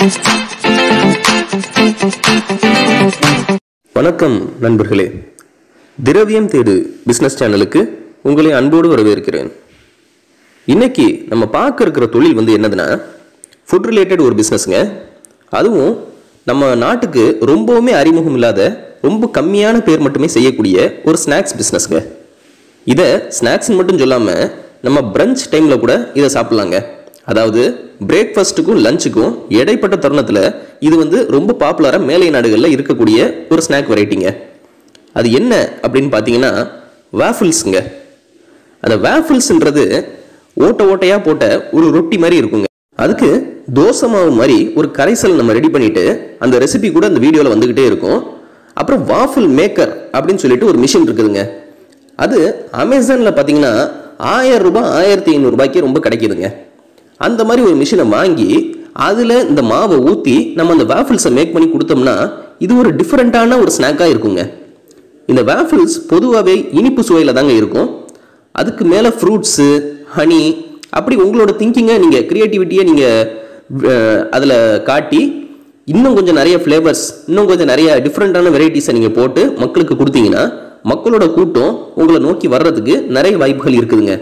வணக்கம் நண்பர்களே திரவியம் தேடு பிசினஸ் சேனலுக்கு உங்களை அன்போடு வரவேற்கிறேன் இன்னைக்கு நம்ம பார்க்க இருக்கிற தொழில் வந்து என்னதுன்னா ஃபுட் ரிலேட்டட் ஒரு பிஸ்னஸ்ங்க அதுவும் நம்ம நாட்டுக்கு ரொம்பவுமே அறிமுகம் இல்லாத ரொம்ப கம்மியான பேர் மட்டுமே செய்யக்கூடிய ஒரு ஸ்நாக்ஸ் பிஸ்னஸ்ங்க இதை ஸ்நாக்ஸ்னு மட்டும் சொல்லாமல் நம்ம பிரஞ்ச் டைமில் கூட இதை சாப்பிட்லாங்க அதாவது பிரேக்ஃபாஸ்ட்டுக்கும் லஞ்சுக்கும் இடைப்பட்ட தருணத்தில் இது வந்து ரொம்ப பாப்புலராக மேலை நாடுகளில் இருக்கக்கூடிய ஒரு ஸ்நாக் வெரைட்டிங்க அது என்ன அப்படின்னு பார்த்தீங்கன்னா வேஃபிள்ஸுங்க அந்த வேஃபிள்ஸ்ன்றது ஓட்ட ஓட்டையாக போட்ட ஒரு ரொட்டி மாதிரி இருக்குங்க அதுக்கு தோசை மாவு மாதிரி ஒரு கரைசல் நம்ம ரெடி பண்ணிட்டு அந்த ரெசிபி கூட அந்த வீடியோவில் வந்துக்கிட்டே இருக்கும் அப்புறம் வாஃபிள் மேக்கர் அப்படின்னு சொல்லிட்டு ஒரு மிஷின் இருக்குதுங்க அது அமேசானில் பார்த்தீங்கன்னா ஆயிரம் ரூபாய் ஆயிரத்தி ஐநூறுரூபாய்க்கு ரொம்ப கிடைக்குதுங்க அந்த மாதிரி ஒரு மிஷினை வாங்கி அதில் இந்த மாவை ஊற்றி நம்ம அந்த வேஃபிள்ஸை மேக் பண்ணி கொடுத்தோம்னா இது ஒரு டிஃப்ரெண்ட்டான ஒரு ஸ்நாக்காக இருக்குங்க இந்த வேஃபிள்ஸ் பொதுவாகவே இனிப்பு சுவையில் தாங்க இருக்கும் அதுக்கு மேலே ஃப்ரூட்ஸு ஹனி அப்படி உங்களோட திங்கிங்கை நீங்கள் க்ரியேட்டிவிட்டியை நீங்கள் அதில் காட்டி இன்னும் கொஞ்சம் நிறைய ஃப்ளேவர்ஸ் இன்னும் கொஞ்சம் நிறைய டிஃப்ரெண்ட்டான வெரைட்டிஸை நீங்கள் போட்டு மக்களுக்கு கொடுத்தீங்கன்னா மக்களோட கூட்டம் உங்களை நோக்கி வர்றதுக்கு நிறைய வாய்ப்புகள் இருக்குதுங்க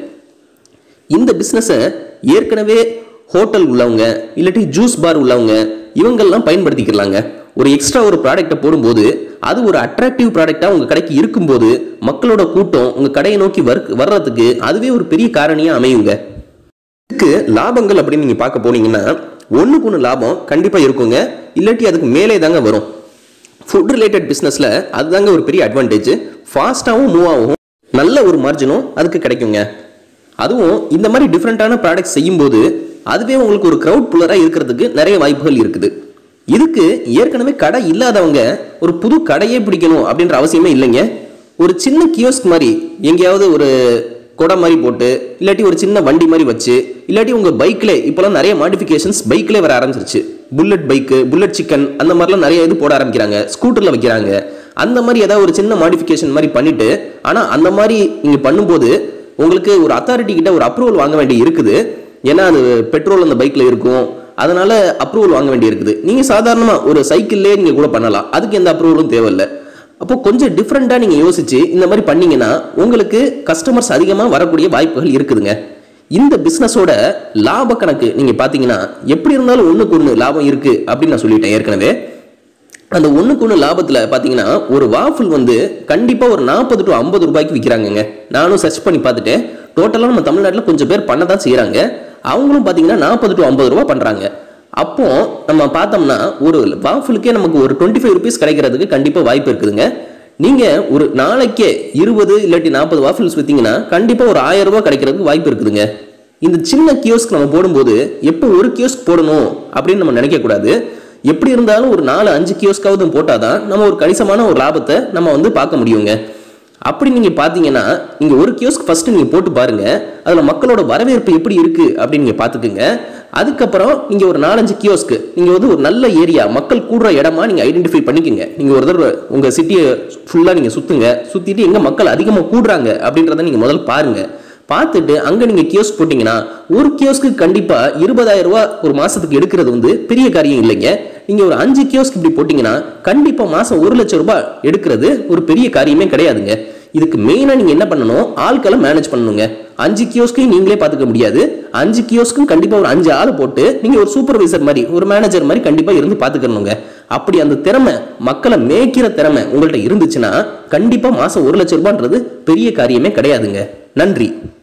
இந்த பிஸ்னஸை ஏற்கனவே ஹோட்டல் உள்ளவங்க இல்லாட்டி ஜூஸ் பார் உள்ளவங்க இவங்கெல்லாம் பயன்படுத்திக்கலாங்க ஒரு எக்ஸ்ட்ரா ஒரு ப்ராடக்ட்டை போடும்போது அது ஒரு அட்ராக்டிவ் ப்ராடக்டாக உங்கள் கடைக்கு இருக்கும்போது மக்களோட கூட்டம் உங்கள் கடையை நோக்கி வர் வர்றதுக்கு அதுவே ஒரு பெரிய காரணியாக அமையுங்க இதுக்கு லாபங்கள் அப்படின்னு நீங்கள் பார்க்க போனீங்கன்னா ஒன்றுக்கு ஒன்று லாபம் கண்டிப்பாக இருக்குங்க இல்லாட்டி அதுக்கு மேலே தாங்க வரும் ஃபுட் ரிலேட்டட் பிஸ்னஸில் அதுதாங்க ஒரு பெரிய அட்வான்டேஜ் ஃபாஸ்ட்டாகவும் மூவ் ஆகும் நல்ல ஒரு மார்ஜினும் அதுக்கு கிடைக்குங்க அதுவும் இந்த மாதிரி டிஃப்ரெண்ட்டான ப்ராடக்ட் செய்யும்போது அதுவே உங்களுக்கு ஒரு க்ரௌட் புல்லராக இருக்கிறதுக்கு நிறைய வாய்ப்புகள் இருக்குது இதுக்கு ஏற்கனவே கடை இல்லாதவங்க ஒரு புது கடையே பிடிக்கணும் அப்படின்ற அவசியமே இல்லைங்க ஒரு சின்ன கியோஸ்க் மாதிரி எங்கேயாவது ஒரு கொடை மாதிரி போட்டு இல்லாட்டி ஒரு சின்ன வண்டி மாதிரி வச்சு இல்லாட்டி உங்கள் பைக்கில் இப்போலாம் நிறைய மாடிஃபிகேஷன்ஸ் பைக்கிலே வர ஆரம்பிச்சிருச்சு புல்லட் பைக்கு புல்லட் சிக்கன் அந்த மாதிரிலாம் நிறைய இது போட ஆரம்பிக்கிறாங்க ஸ்கூட்டரில் வைக்கிறாங்க அந்த மாதிரி ஏதாவது ஒரு சின்ன மாடிஃபிகேஷன் மாதிரி பண்ணிட்டு ஆனால் அந்த மாதிரி நீங்கள் பண்ணும்போது உங்களுக்கு ஒரு அத்தாரிட்டி கிட்ட ஒரு அப்ரூவல் வாங்க வேண்டி இருக்குது ஏன்னா அது பெட்ரோல் அந்த பைக்கில் இருக்கும் அதனால அப்ரூவல் வாங்க வேண்டி இருக்குது நீங்கள் சாதாரணமாக ஒரு சைக்கிள்லேயே நீங்கள் கூட பண்ணலாம் அதுக்கு எந்த அப்ரூவலும் தேவையில்லை அப்போ கொஞ்சம் டிஃப்ரெண்ட்டாக நீங்கள் யோசிச்சு இந்த மாதிரி பண்ணீங்கன்னா உங்களுக்கு கஸ்டமர்ஸ் அதிகமாக வரக்கூடிய வாய்ப்புகள் இருக்குதுங்க இந்த பிஸ்னஸோட லாப கணக்கு நீங்கள் பார்த்தீங்கன்னா எப்படி இருந்தாலும் ஒன்றுக்கு ஒன்று லாபம் இருக்குது அப்படின்னு நான் சொல்லிட்டேன் ஏற்கனவே அந்த ஒன்றுக்கு ஒன்று லாபத்தில் பார்த்தீங்கன்னா ஒரு வாஃபிள் வந்து கண்டிப்பாக ஒரு நாற்பது டு ஐம்பது ரூபாய்க்கு விற்கிறாங்கங்க நானும் சர்ச் பண்ணி பார்த்துட்டேன் டோட்டலாக நம்ம தமிழ்நாட்டில் கொஞ்சம் பேர் பண்ண தான் செய்கிறாங்க அவங்களும் பார்த்தீங்கன்னா நாற்பது டு ஐம்பது ரூபா பண்ணுறாங்க அப்போ நம்ம பார்த்தோம்னா ஒரு வாஃபிளுக்கே நமக்கு ஒரு டுவெண்ட்டி ஃபைவ் ருபீஸ் கிடைக்கிறதுக்கு கண்டிப்பாக வாய்ப்பு இருக்குதுங்க நீங்கள் ஒரு நாளைக்கே இருபது இல்லாட்டி நாற்பது வாஃபிள்ஸ் விற்றீங்கன்னா கண்டிப்பாக ஒரு ஆயிரம் ரூபாய் கிடைக்கிறதுக்கு வாய்ப்பு இருக்குதுங்க இந்த சின்ன கியோஸ்க் நம்ம போடும்போது எப்போ ஒரு கியோஸ்க் போடணும் அப்படின்னு நம்ம நினைக்கக்கூடாது எப்படி இருந்தாலும் ஒரு நாலு அஞ்சு கியோஸ்காவது போட்டால் தான் நம்ம ஒரு கணிசமான ஒரு லாபத்தை நம்ம வந்து பார்க்க முடியுங்க அப்படி நீங்கள் பார்த்தீங்கன்னா நீங்கள் ஒரு கியோஸ்க் ஃபஸ்ட்டு நீங்கள் போட்டு பாருங்கள் அதில் மக்களோட வரவேற்பு எப்படி இருக்குது அப்படின்னு நீங்கள் பார்த்துக்குங்க அதுக்கப்புறம் நீங்கள் ஒரு நாலஞ்சு கியோஸ்க்கு நீங்கள் வந்து ஒரு நல்ல ஏரியா மக்கள் கூடுற இடமா நீங்கள் ஐடென்டிஃபை பண்ணிக்கோங்க நீங்கள் ஒரு தடவை உங்கள் சிட்டியை ஃபுல்லாக நீங்கள் சுற்றுங்க சுற்றிட்டு எங்கே மக்கள் அதிகமாக கூடுறாங்க அப்படின்றத நீங்கள் முதல்ல பாருங்கள் பார்த்துட்டு அங்கே நீங்கள் கியோஸ்க் போட்டிங்கன்னா ஒரு கியோஸ்க்கு கண்டிப்பாக இருபதாயிரம் ரூபா ஒரு மாதத்துக்கு எடுக்கிறது வந்து பெரிய காரியம் இல்லைங்க நீங்கள் ஒரு அஞ்சு கியோஸ்க் இப்படி போட்டிங்கன்னா கண்டிப்பாக மாதம் ஒரு லட்சம் ரூபாய் எடுக்கிறது ஒரு பெரிய காரியமே கிடையாதுங்க இதுக்கு மெயினாக நீங்கள் என்ன பண்ணணும் ஆட்களை மேனேஜ் பண்ணணுங்க அஞ்சு கியோஸ்க்கையும் நீங்களே பார்த்துக்க முடியாது அஞ்சு கியோஸ்க்கும் கண்டிப்பாக ஒரு அஞ்சு ஆள் போட்டு நீங்கள் ஒரு சூப்பர்வைசர் மாதிரி ஒரு மேனேஜர் மாதிரி கண்டிப்பாக இருந்து பார்த்துக்கணுங்க அப்படி அந்த திறமை மக்களை மேய்க்கிற திறமை உங்கள்கிட்ட இருந்துச்சுன்னா கண்டிப்பாக மாதம் ஒரு லட்சம் ரூபான்றது பெரிய காரியமே கிடையாதுங்க நன்றி